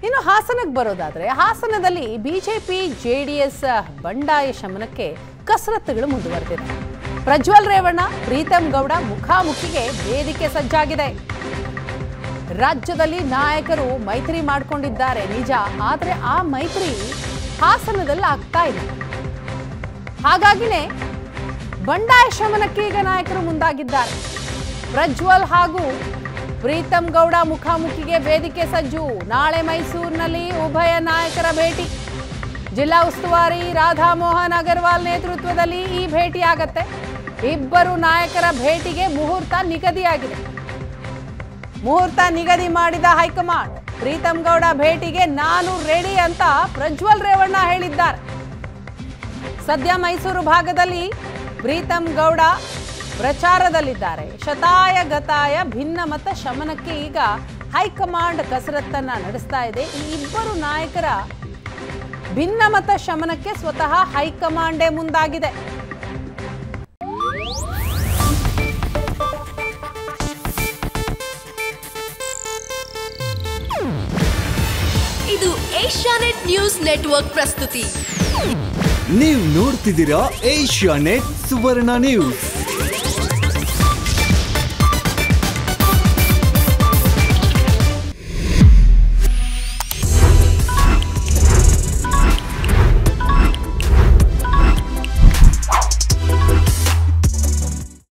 ಇನ್ನು ಹಾಸನಕ್ಕೆ ಬರೋದಾದ್ರೆ ಹಾಸನದಲ್ಲಿ ಬಿಜೆಪಿ ಜೆಡಿಎಸ್ ಬಂಡಾಯ ಶಮನಕ್ಕೆ ಕಸರತ್ತುಗಳು ಮುಂದುವರೆದಿದೆ ಪ್ರಜ್ವಲ್ ರೇವಣ್ಣ ಪ್ರೀತಂ ಗೌಡ ಮುಖಾಮುಖಿಗೆ ವೇದಿಕೆ ಸಜ್ಜಾಗಿದೆ ರಾಜ್ಯದಲ್ಲಿ ನಾಯಕರು ಮೈತ್ರಿ ಮಾಡಿಕೊಂಡಿದ್ದಾರೆ ನಿಜ ಆದರೆ ಆ ಮೈತ್ರಿ ಹಾಸನದಲ್ಲಿ ಆಗ್ತಾ ಇಲ್ಲ ಹಾಗಾಗಿನೇ ಬಂಡಾಯ ಶಮನಕ್ಕೆ ಈಗ ನಾಯಕರು ಮುಂದಾಗಿದ್ದಾರೆ ಪ್ರಜ್ವಲ್ ಹಾಗೂ ಪ್ರೀತಂ ಗೌಡ ಮುಖಾಮುಖಿಗೆ ವೇದಿಕೆ ಸಜ್ಜು ನಾಳೆ ಮೈಸೂರಿನಲ್ಲಿ ಉಭಯ ನಾಯಕರ ಭೇಟಿ ಜಿಲ್ಲಾ ಉಸ್ತುವಾರಿ ರಾಧಾ ಮೋಹನ್ ಅಗರ್ವಾಲ್ ನೇತೃತ್ವದಲ್ಲಿ ಈ ಭೇಟಿ ಆಗತ್ತೆ ಇಬ್ಬರು ನಾಯಕರ ಭೇಟಿಗೆ ಮುಹೂರ್ತ ನಿಗದಿಯಾಗಿದೆ ಮುಹೂರ್ತ ನಿಗದಿ ಮಾಡಿದ ಹೈಕಮಾಂಡ್ ಪ್ರೀತಂ ಗೌಡ ಭೇಟಿಗೆ ನಾನು ರೆಡಿ ಅಂತ ಪ್ರಜ್ವಲ್ ರೇವಣ್ಣ ಹೇಳಿದ್ದಾರೆ ಸದ್ಯ ಮೈಸೂರು ಭಾಗದಲ್ಲಿ ಪ್ರೀತಂ ಗೌಡ ಪ್ರಚಾರದಲ್ಲಿದ್ದಾರೆ ಶತಾಯ ಗತಾಯ ಭಿನ್ನಮತ ಶಮನಕ್ಕೆ ಈಗ ಹೈಕಮಾಂಡ್ ಕಸರತ್ತನ್ನ ನಡೆಸ್ತಾ ಇದೆ ಈ ಇಬ್ಬರು ನಾಯಕರ ಭಿನ್ನಮತ ಶಮನಕ್ಕೆ ಸ್ವತಃ ಹೈಕಮಾಂಡೇ ಮುಂದಾಗಿದೆ ಇದು ಏಷ್ಯಾನೆಟ್ ನ್ಯೂಸ್ ನೆಟ್ವರ್ಕ್ ಪ್ರಸ್ತುತಿ ನೀವು ನೋಡ್ತಿದ್ದೀರಾ ಏಷ್ಯಾ ನೆಟ್ ಸುವರ್ಣ ನ್ಯೂಸ್